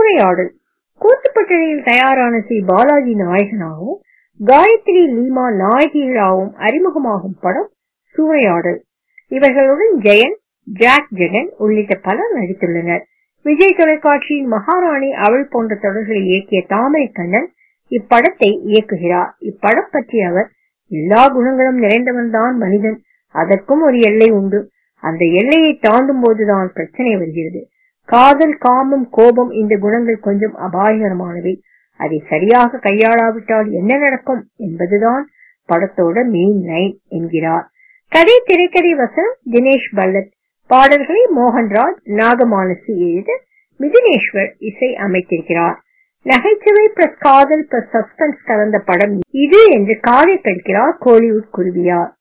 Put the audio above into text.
சூறையாடல் கூத்துப்பட்டறையில் தயாரான ஸ்ரீ பாலாஜி நாயகனாகவும் காயத்ரி லீமா நாயகிகளாகவும் அறிமுகமாகும் படம் சூறையாடல் இவர்களுடன் ஜெயன் ஜாக் ஜெகன் உள்ளிட்ட பலர் நடித்துள்ளனர் விஜய் தொலைக்காட்சியின் மகாராணி அவள் போன்ற தொடர்களை இயக்கிய தாமரை கண்ணன் இப்படத்தை இயக்குகிறார் இப்படம் பற்றி அவர் எல்லா குணங்களும் நிறைந்தவன் தான் மனிதன் அதற்கும் ஒரு எல்லை உண்டு அந்த எல்லையை தாண்டும் போதுதான் பிரச்சனை வருகிறது காதல் காமம் கோபம் இந்த குணங்கள் கொஞ்சம் அபாயகரமானவை அதை சரியாக கையாளாவிட்டால் என்ன நடக்கும் என்பதுதான் படத்தோட மெயின் லைன் என்கிறார் கதை திரைக்கதை வசனம் தினேஷ் பல்லத் பாடல்களை மோகன்ராஜ் நாகமானசி எழுத மிதுனேஸ்வர் இசை அமைத்திருக்கிறார் நகைச்சுவை பிளஸ் காதல் பிளஸ் சஸ்பென்ஸ் கலந்த படம் இது என்று காதை கடிக்கிறார் கோலிவுட் குருவியார்